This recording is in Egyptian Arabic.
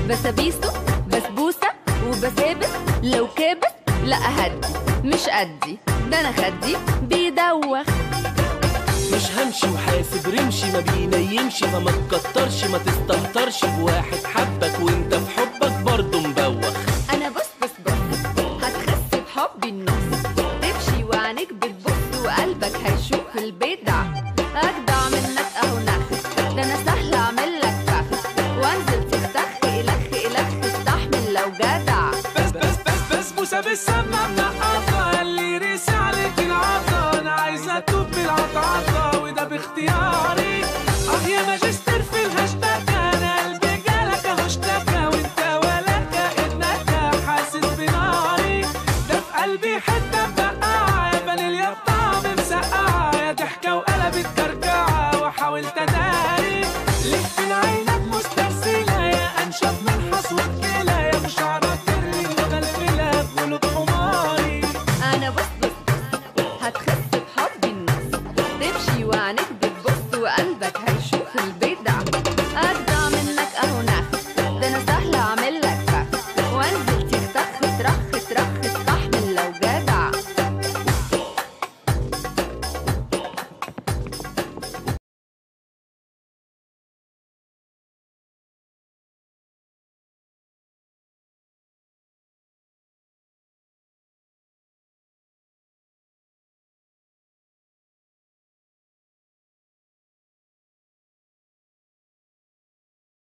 بسابيسو بسبوسة وبسابس لو كابس لا هدي مش قدي ده انا خدي بيدوخ مش همشي وحاسب رمشي ما بينيمش فما تكترش ما تستهترش بواحد حبك وانت في حبك برضه مبوخ انا بص بص بص هتخس بحبي النص تمشي وعينيك بتبص وقلبك هيشوف البدع اجدع منك اهو نخ